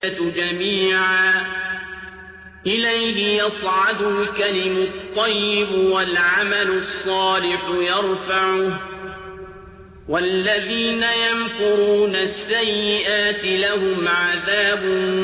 جميعا إليه يصعد الكلم الطيب والعمل الصالح يرفعه والذين يمكرون السيئات لهم عذاب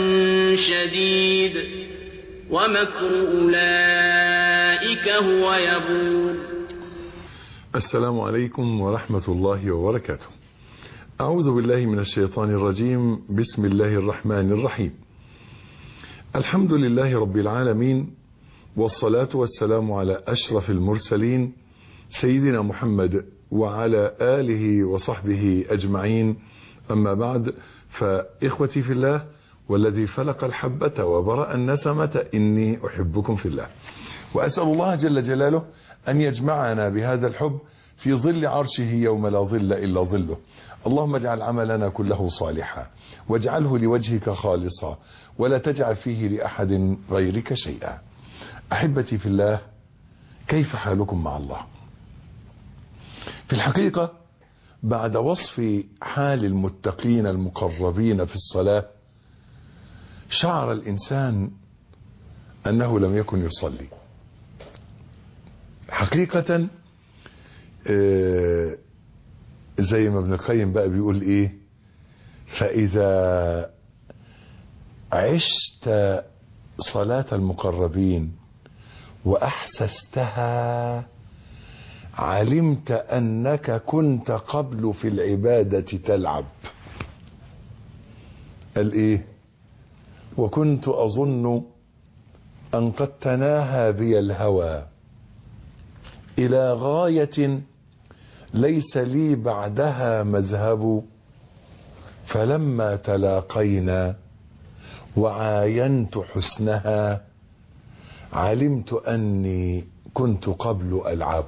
شديد ومكر أولئك هو يبور السلام عليكم ورحمة الله وبركاته أعوذ بالله من الشيطان الرجيم بسم الله الرحمن الرحيم الحمد لله رب العالمين والصلاة والسلام على أشرف المرسلين سيدنا محمد وعلى آله وصحبه أجمعين أما بعد فإخوتي في الله والذي فلق الحبة وبرأ النسمة إني أحبكم في الله وأسأل الله جل جلاله أن يجمعنا بهذا الحب في ظل عرشه يوم لا ظل إلا ظله اللهم اجعل عملنا كله صالحا واجعله لوجهك خالصا ولا تجعل فيه لأحد غيرك شيئا أحبتي في الله كيف حالكم مع الله في الحقيقة بعد وصف حال المتقين المقربين في الصلاة شعر الإنسان أنه لم يكن يصلي حقيقة زي ما ابن القيم بقى بيقول ايه فإذا عشت صلاة المقربين وأحسستها علمت أنك كنت قبل في العبادة تلعب قال إيه وكنت أظن أن قد تناهى بي الهوى إلى غاية ليس لي بعدها مذهب فلما تلاقينا وعاينت حسنها علمت أني كنت قبل ألعب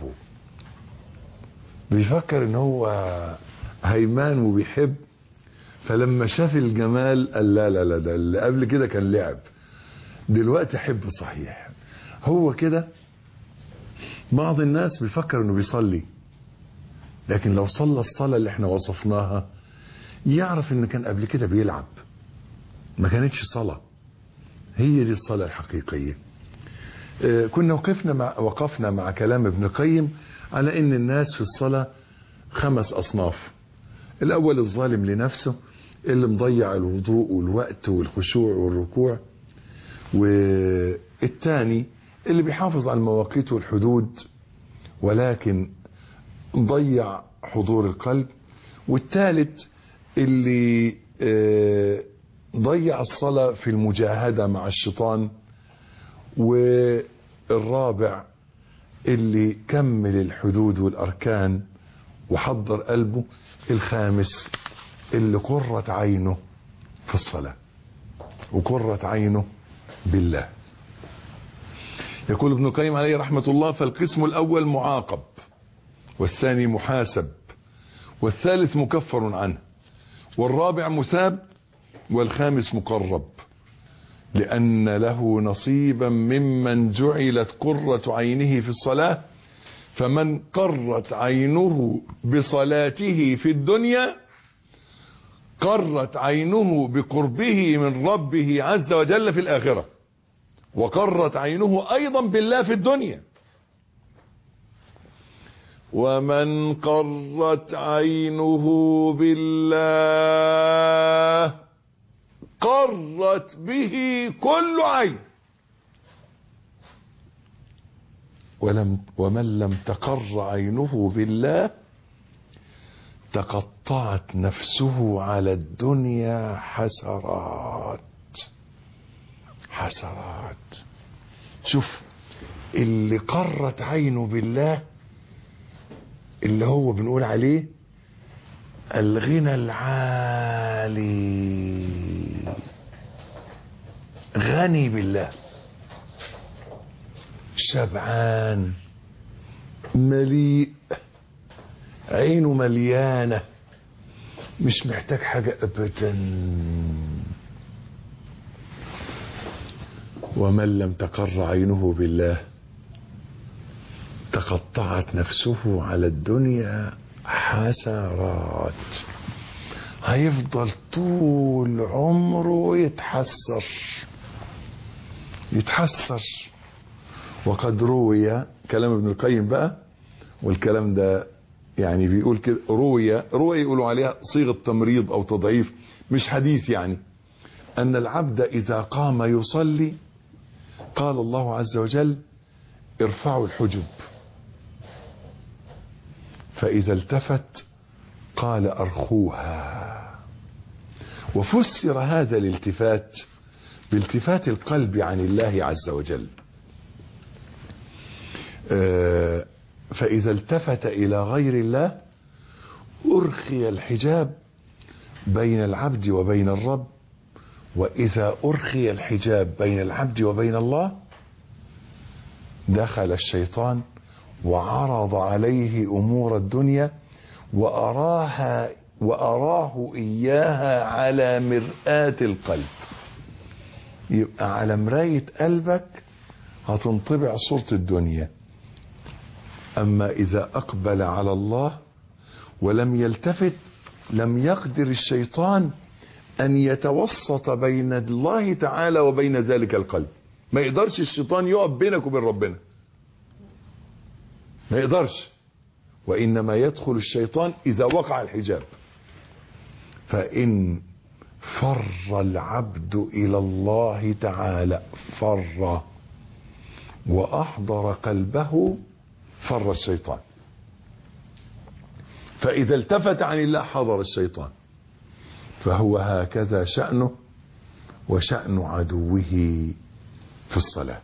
بيفكر ان هو هيمان وبيحب فلما شاف الجمال قال لا لا لا ده اللي قبل كده كان لعب دلوقتي حب صحيح هو كده بعض الناس بيفكر انه بيصلي لكن لو صلى الصلاة اللي احنا وصفناها يعرف ان كان قبل كده بيلعب ما كانتش صلاة هي دي الصلاة الحقيقية اه كنا وقفنا مع وقفنا مع كلام ابن القيم على ان الناس في الصلاة خمس اصناف الاول الظالم لنفسه اللي مضيع الوضوء والوقت والخشوع والركوع والتاني اللي بيحافظ على المواقيت والحدود ولكن ضيع حضور القلب والثالث اللي ضيع الصلاة في المجاهدة مع الشيطان والرابع اللي كمل الحدود والأركان وحضر قلبه الخامس اللي قرت عينه في الصلاة وقرت عينه بالله يقول ابن القيم عليه رحمة الله فالقسم الأول معاقب والثاني محاسب والثالث مكفر عنه والرابع مثاب والخامس مقرب لأن له نصيبا ممن جعلت قرة عينه في الصلاة فمن قرت عينه بصلاته في الدنيا قرت عينه بقربه من ربه عز وجل في الآخرة وقرت عينه أيضا بالله في الدنيا ومن قرت عينه بالله قرت به كل عين ولم ومن لم تقر عينه بالله تقطعت نفسه على الدنيا حسرات حسرات شوف اللي قرت عينه بالله اللي هو بنقول عليه الغنى العالي غني بالله شبعان مليء عينه مليانة مش محتاج حاجة أبدا ومن لم تقر عينه بالله تقطعت نفسه على الدنيا حسرات هيفضل طول عمره يتحسر يتحسر وقد روي كلام ابن القيم بقى والكلام ده يعني بيقول كده روي روي يقولوا عليها صيغه تمريض او تضعيف مش حديث يعني ان العبد اذا قام يصلي قال الله عز وجل ارفعوا الحجب فاذا التفت قال ارخوها وفسر هذا الالتفات بالتفات القلب عن الله عز وجل آه، فإذا التفت إلى غير الله أرخي الحجاب بين العبد وبين الرب وإذا أرخي الحجاب بين العبد وبين الله دخل الشيطان وعرض عليه أمور الدنيا وأراها وأراه إياها على مرآة القلب يبقى على مراية قلبك هتنطبع صورة الدنيا أما إذا أقبل على الله ولم يلتفت لم يقدر الشيطان أن يتوسط بين الله تعالى وبين ذلك القلب ما يقدرش الشيطان يقف بينك وبين ربنا ما يقدرش وإنما يدخل الشيطان إذا وقع الحجاب فإن فر العبد إلى الله تعالى فر وأحضر قلبه فر الشيطان فإذا التفت عن الله حضر الشيطان فهو هكذا شأنه وشأن عدوه في الصلاة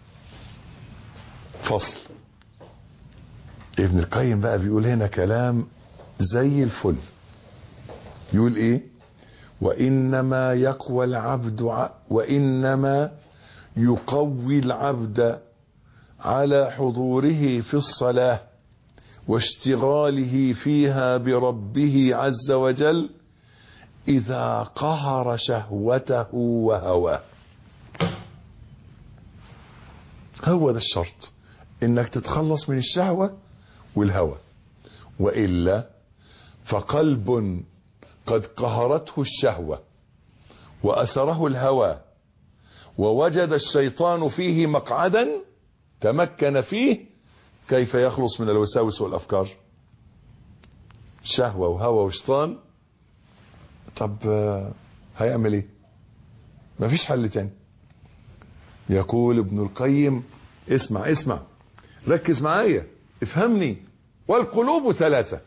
فصل ابن القيم بقى بيقول هنا كلام زي الفل يقول ايه وإنما يقوى العبد ع... وإنما يقوي العبد على حضوره في الصلاة واشتغاله فيها بربه عز وجل إذا قهر شهوته وهواه هو ده الشرط انك تتخلص من الشهوة والهوى وإلا فقلب قد قهرته الشهوة وأسره الهوى ووجد الشيطان فيه مقعدا تمكن فيه كيف يخلص من الوساوس والأفكار شهوة وهوى وشيطان طب هيعمل ايه مفيش حل تاني يقول ابن القيم اسمع اسمع ركز معايا افهمني والقلوب ثلاثة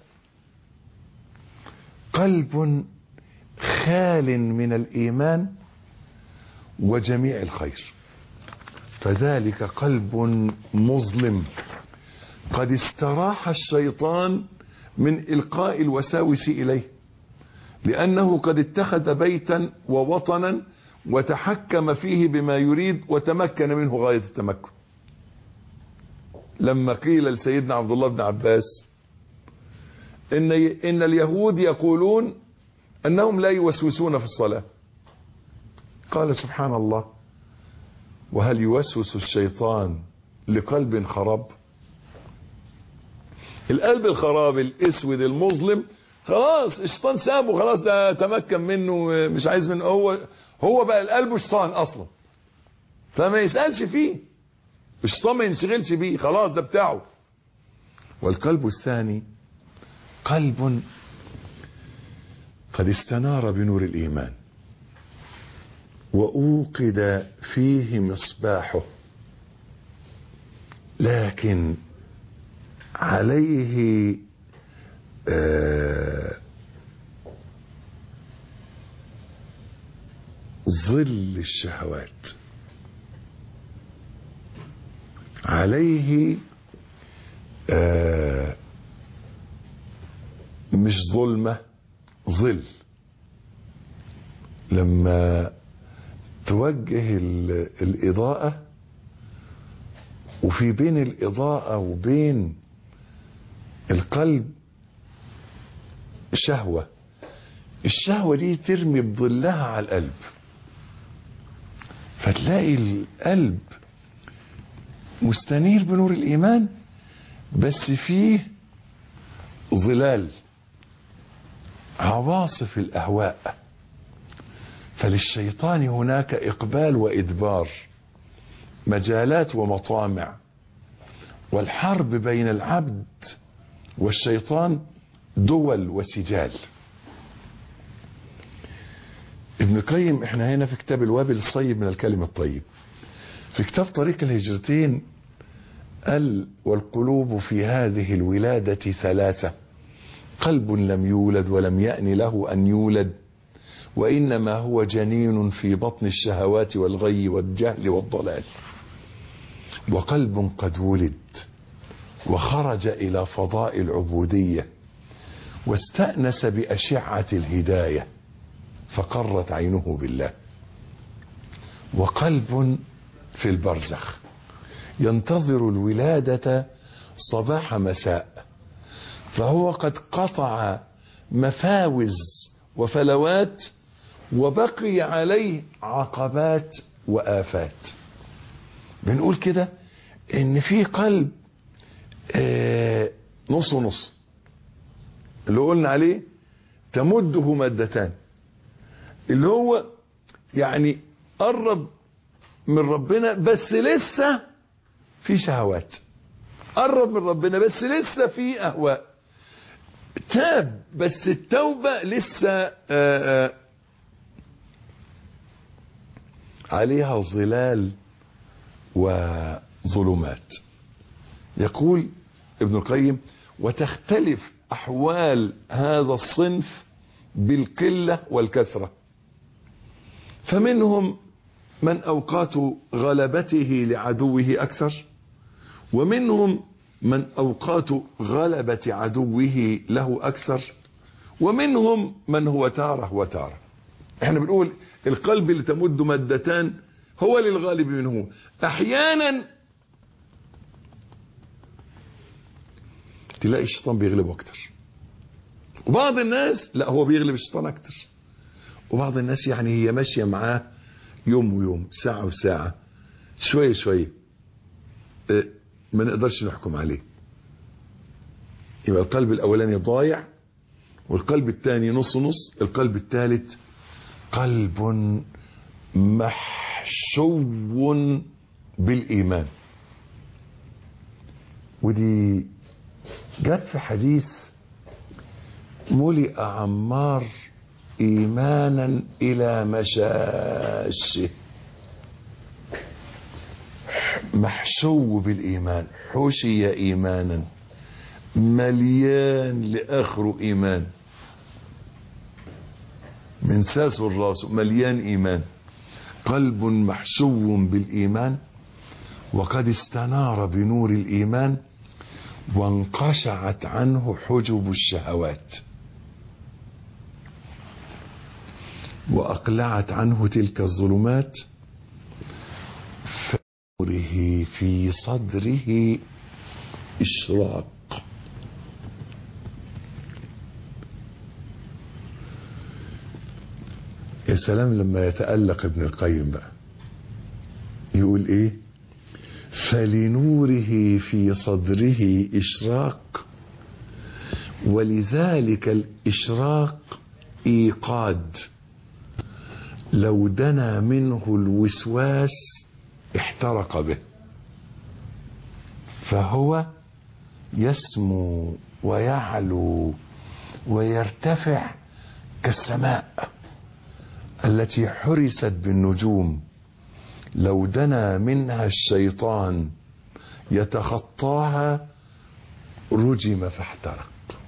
قلب خال من الإيمان وجميع الخير فذلك قلب مظلم قد استراح الشيطان من إلقاء الوساوس إليه لأنه قد اتخذ بيتا ووطنا وتحكم فيه بما يريد وتمكن منه غاية التمكن لما قيل لسيدنا عبد الله بن عباس إن, إن اليهود يقولون أنهم لا يوسوسون في الصلاة قال سبحان الله وهل يوسوس الشيطان لقلب خراب القلب الخراب الاسود المظلم خلاص الشيطان سابه خلاص ده تمكن منه مش عايز منه هو هو بقى القلب شيطان اصلا فما يسالش فيه الشيطان ما ينشغلش بيه خلاص ده بتاعه والقلب الثاني قلب قد استنار بنور الايمان واوقد فيه مصباحه لكن عليه آه ظل الشهوات عليه آه مش ظلمة ظل لما توجه الإضاءة وفي بين الإضاءة وبين القلب شهوة الشهوة دي ترمي بظلها على القلب فتلاقي القلب مستنير بنور الإيمان بس فيه ظلال عواصف الاهواء فللشيطان هناك اقبال وادبار مجالات ومطامع والحرب بين العبد والشيطان دول وسجال ابن قيم احنا هنا في كتاب الوابل الصيب من الكلم الطيب في كتاب طريق الهجرتين قال والقلوب في هذه الولادة ثلاثة قلب لم يولد ولم يأن له أن يولد وإنما هو جنين في بطن الشهوات والغي والجهل والضلال وقلب قد ولد وخرج إلى فضاء العبودية واستأنس بأشعة الهداية فقرت عينه بالله وقلب في البرزخ ينتظر الولادة صباح مساء فهو قد قطع مفاوز وفلوات وبقي عليه عقبات وآفات بنقول كده ان في قلب آه نص ونص اللي قلنا عليه تمده مادتان اللي هو يعني قرب من ربنا بس لسه في شهوات قرب من ربنا بس لسه في اهواء تاب بس التوبة لسه آآ آآ عليها ظلال وظلمات يقول ابن القيم وتختلف احوال هذا الصنف بالقلة والكثرة فمنهم من اوقات غلبته لعدوه اكثر ومنهم من اوقات غلبة عدوه له اكثر ومنهم من هو تارة وتارة احنا بنقول القلب اللي تمد مدتان هو للغالب منه احيانا تلاقي الشيطان بيغلبه اكتر وبعض الناس لا هو بيغلب الشيطان اكتر وبعض الناس يعني هي ماشية معاه يوم ويوم ساعة وساعة شوية شوية اه ما نقدرش نحكم عليه يبقى القلب الاولاني ضايع والقلب الثاني نص نص القلب الثالث قلب محشو بالايمان ودي جت في حديث ملئ عمار ايمانا الى مشاشه محشو بالايمان حشي ايمانا مليان لاخره ايمان من ساسه الراس مليان ايمان قلب محشو بالايمان وقد استنار بنور الايمان وانقشعت عنه حجب الشهوات واقلعت عنه تلك الظلمات فنوره في صدره اشراق يا سلام لما يتألق ابن القيم بقى يقول ايه فلنوره في صدره اشراق ولذلك الاشراق ايقاد لو دنا منه الوسواس احترق به فهو يسمو ويعلو ويرتفع كالسماء التي حرست بالنجوم لو دنا منها الشيطان يتخطاها رجم فاحترق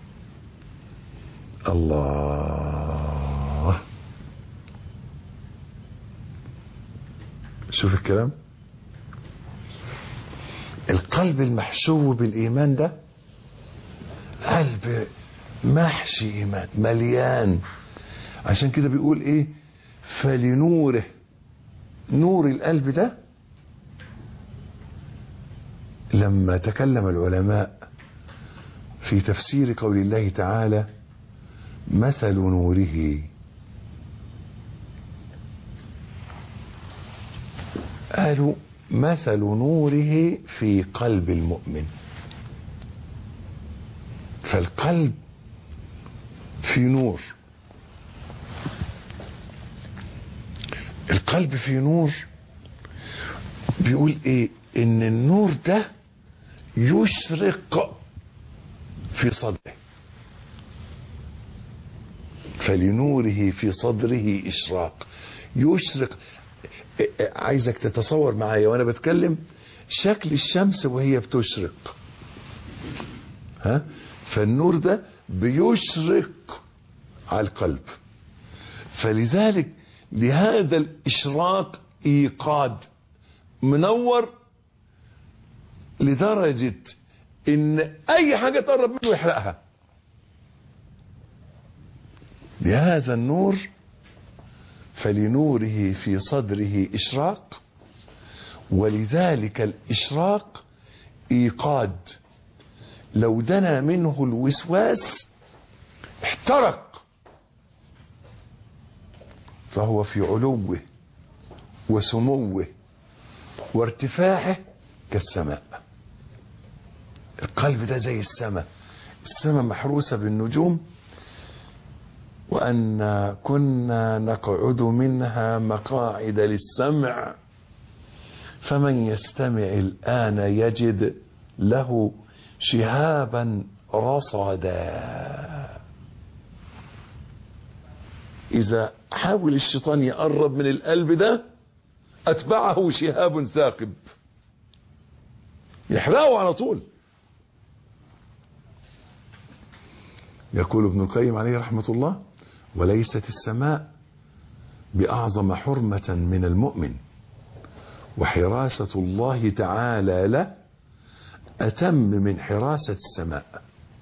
الله شوف الكلام القلب المحشو بالايمان ده قلب محشي ايمان مليان عشان كده بيقول ايه فلنوره نور القلب ده لما تكلم العلماء في تفسير قول الله تعالى مثل نوره قالوا مثل نوره في قلب المؤمن فالقلب في نور القلب فيه نور بيقول ايه ان النور ده يشرق في صدره فلنوره في صدره اشراق يشرق عايزك تتصور معايا وانا بتكلم شكل الشمس وهي بتشرق ها فالنور ده بيشرق على القلب فلذلك لهذا الاشراق ايقاد منور لدرجة ان اي حاجة تقرب منه يحرقها لهذا النور فلنوره في صدره اشراق ولذلك الاشراق ايقاد لو دنا منه الوسواس احترق فهو في علوه وسموه وارتفاعه كالسماء القلب ده زي السماء السماء محروسة بالنجوم وأن كنا نقعد منها مقاعد للسمع فمن يستمع الآن يجد له شهابا رصدا إذا حاول الشيطان يقرب من القلب ده أتبعه شهاب ثاقب يحرقه على طول يقول ابن القيم عليه رحمة الله وليست السماء بأعظم حرمة من المؤمن وحراسة الله تعالى له أتم من حراسة السماء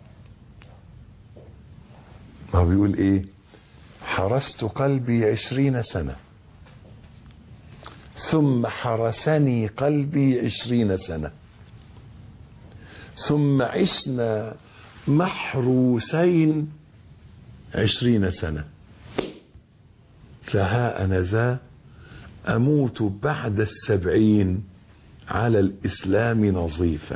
ما هو بيقول إيه حرست قلبي عشرين سنة ثم حرسني قلبي عشرين سنة ثم عشنا محروسين عشرين سنة فها أنا ذا أموت بعد السبعين على الإسلام نظيفا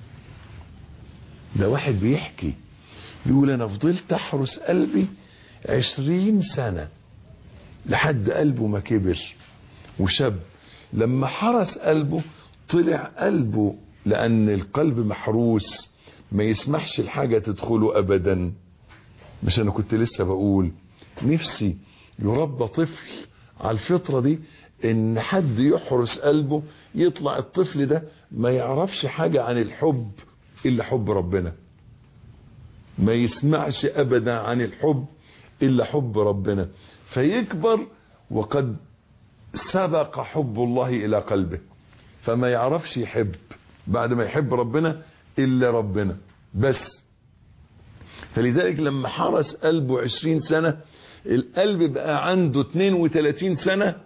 ده واحد بيحكي بيقول أنا فضلت أحرس قلبي عشرين سنة لحد قلبه ما كبر وشب لما حرس قلبه طلع قلبه لأن القلب محروس ما يسمحش الحاجة تدخله أبدا مش أنا كنت لسه بقول نفسي يربى طفل على الفطرة دي ان حد يحرس قلبه يطلع الطفل ده ما يعرفش حاجة عن الحب الا حب ربنا ما يسمعش ابدا عن الحب الا حب ربنا فيكبر وقد سبق حب الله الى قلبه فما يعرفش يحب بعد ما يحب ربنا الا ربنا بس فلذلك لما حرس قلبه عشرين سنة القلب بقى عنده 32 سنة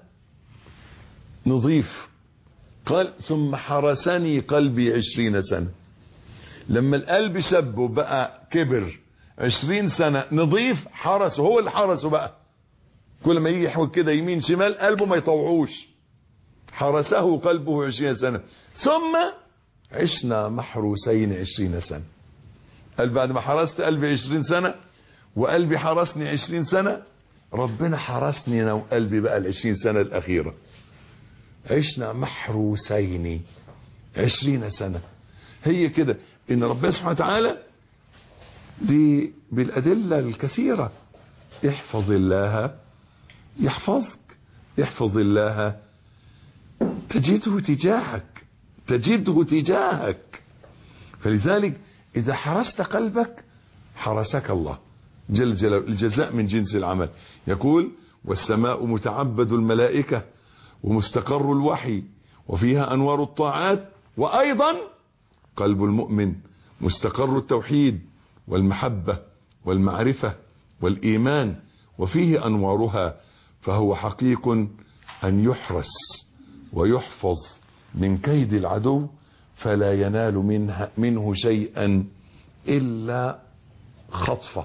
نظيف قال ثم حرسني قلبي عشرين سنة لما القلب شب وبقى كبر عشرين سنة نظيف حرسه هو اللي حرسه بقى كل ما يجي يحوك كده يمين شمال قلبه ما يطوعوش حرسه قلبه عشرين سنة ثم عشنا محروسين عشرين سنة قال بعد ما حرست قلبي عشرين سنة وقلبي حرسني عشرين سنة ربنا حرسني انا وقلبي بقى العشرين سنة الاخيرة عشنا محروسين عشرين سنة هي كده ان ربنا سبحانه وتعالى دي بالادلة الكثيرة احفظ الله يحفظك احفظ الله تجده تجاهك تجده تجاهك فلذلك اذا حرست قلبك حرسك الله جل جلاله الجزاء من جنس العمل يقول والسماء متعبد الملائكة ومستقر الوحي وفيها أنوار الطاعات وأيضا قلب المؤمن مستقر التوحيد والمحبة والمعرفة والإيمان وفيه أنوارها فهو حقيق أن يحرس ويحفظ من كيد العدو فلا ينال منها منه شيئا إلا خطفه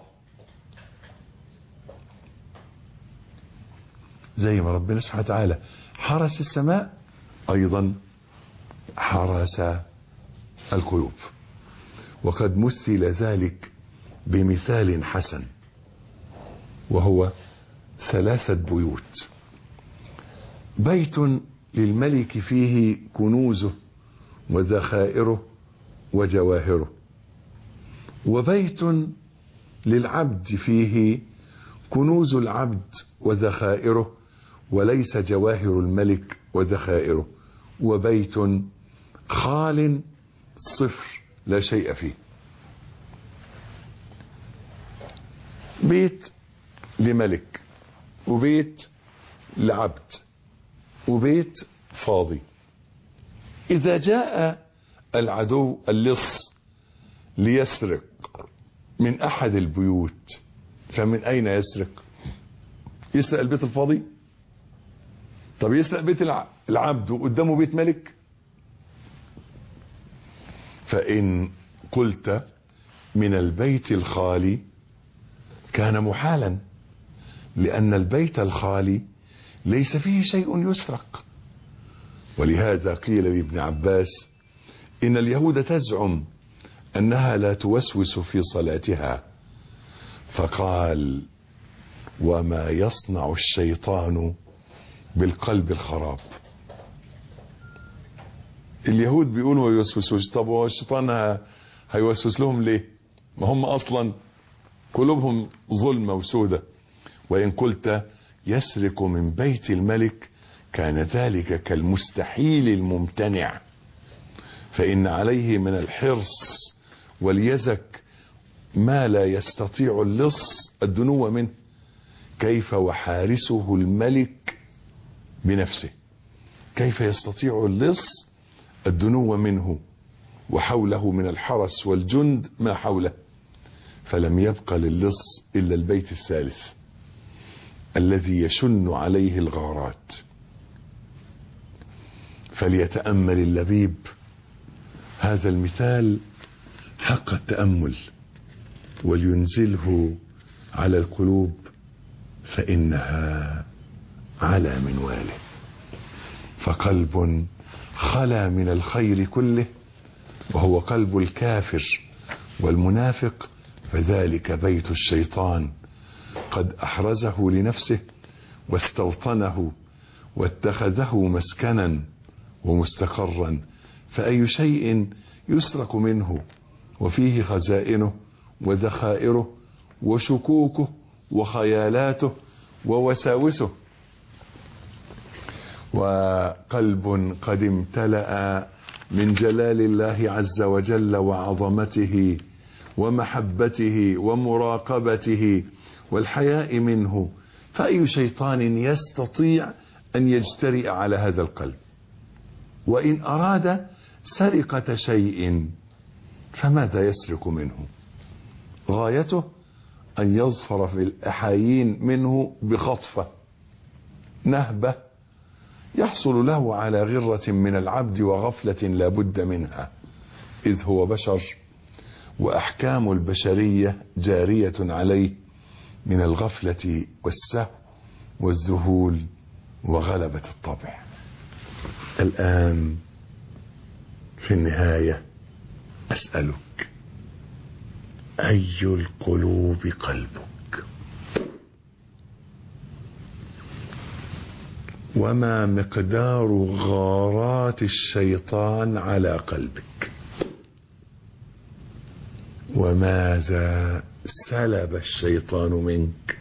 زي ما ربنا سبحانه وتعالى حرس السماء ايضا حرس القلوب وقد مثل ذلك بمثال حسن وهو ثلاثة بيوت بيت للملك فيه كنوزه وذخائره وجواهره وبيت للعبد فيه كنوز العبد وذخائره وليس جواهر الملك وذخائره وبيت خال صفر لا شيء فيه بيت لملك وبيت لعبد وبيت فاضي إذا جاء العدو اللص ليسرق من أحد البيوت فمن أين يسرق يسرق البيت الفاضي طب يسرق بيت العبد وقدامه بيت ملك فإن قلت من البيت الخالي كان محالا لأن البيت الخالي ليس فيه شيء يسرق ولهذا قيل لابن عباس إن اليهود تزعم أنها لا توسوس في صلاتها فقال وما يصنع الشيطان بالقلب الخراب اليهود بيقولوا ما يوسوسوش طب هو الشيطان هيوسوس لهم ليه ما هم اصلا قلوبهم ظلمة وسودة وان قلت يسرق من بيت الملك كان ذلك كالمستحيل الممتنع فان عليه من الحرص واليزك ما لا يستطيع اللص الدنو منه كيف وحارسه الملك بنفسه كيف يستطيع اللص الدنو منه وحوله من الحرس والجند ما حوله فلم يبق للص إلا البيت الثالث الذي يشن عليه الغارات فليتأمل اللبيب هذا المثال حق التأمل ولينزله على القلوب فإنها على منواله فقلب خلا من الخير كله وهو قلب الكافر والمنافق فذلك بيت الشيطان قد احرزه لنفسه واستوطنه واتخذه مسكنا ومستقرا فاي شيء يسرق منه وفيه خزائنه وذخائره وشكوكه وخيالاته ووساوسه وقلب قد امتلأ من جلال الله عز وجل وعظمته ومحبته ومراقبته والحياء منه فأي شيطان يستطيع أن يجترئ على هذا القلب وإن أراد سرقة شيء فماذا يسرق منه غايته أن يظفر في الأحايين منه بخطفة نهبة يحصل له على غرة من العبد وغفلة لا بد منها إذ هو بشر وأحكام البشرية جارية عليه من الغفلة والسهو والذهول وغلبة الطبع الآن في النهاية أسألك أي القلوب قلبك وما مقدار غارات الشيطان على قلبك وماذا سلب الشيطان منك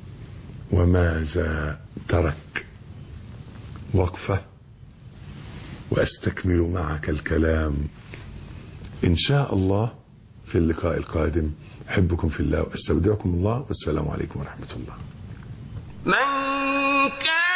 وماذا ترك وقفه واستكمل معك الكلام ان شاء الله في اللقاء القادم احبكم في الله واستودعكم الله والسلام عليكم ورحمه الله من كان